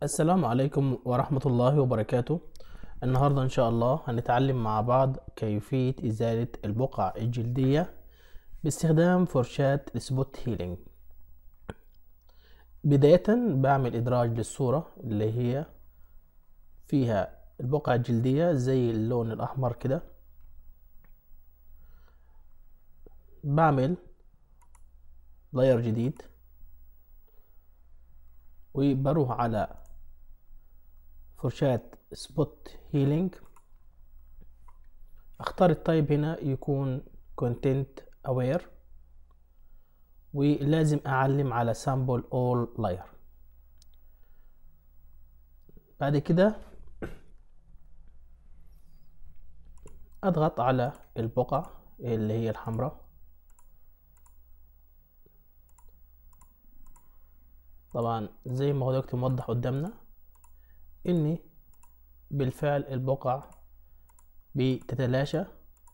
السلام عليكم ورحمة الله وبركاته النهاردة إن شاء الله هنتعلم مع بعض كيفية إزالة البقع الجلدية باستخدام فرشاة سبوت هيلينج بداية بعمل إدراج للصورة اللي هي فيها البقع الجلدية زي اللون الأحمر كده بعمل لاير جديد وبروح على فرشاة سبوت هيلينج اختار التايب هنا يكون كونتنت اوير ولازم اعلم على سامبل اول لاير بعد كده اضغط على البقع اللي هي الحمراء طبعا زي ما هو دلوقتي موضح قدامنا ان بالفعل البقع بتتلاشى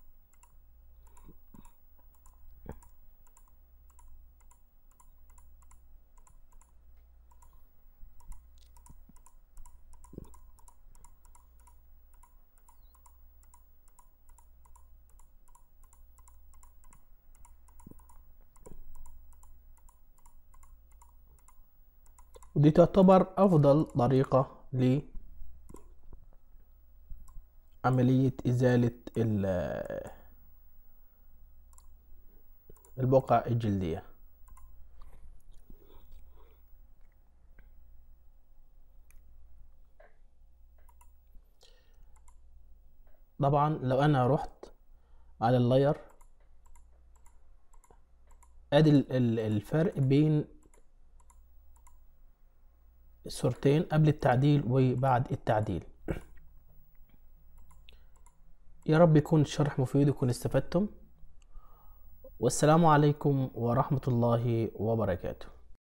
ودي تعتبر أفضل طريقة لعملية إزالة البقع الجلدية طبعا لو أنا رحت على اللاير ادي الفرق بين الصورتين قبل التعديل وبعد التعديل يا رب يكون الشرح مفيد ويكون استفدتم والسلام عليكم ورحمة الله وبركاته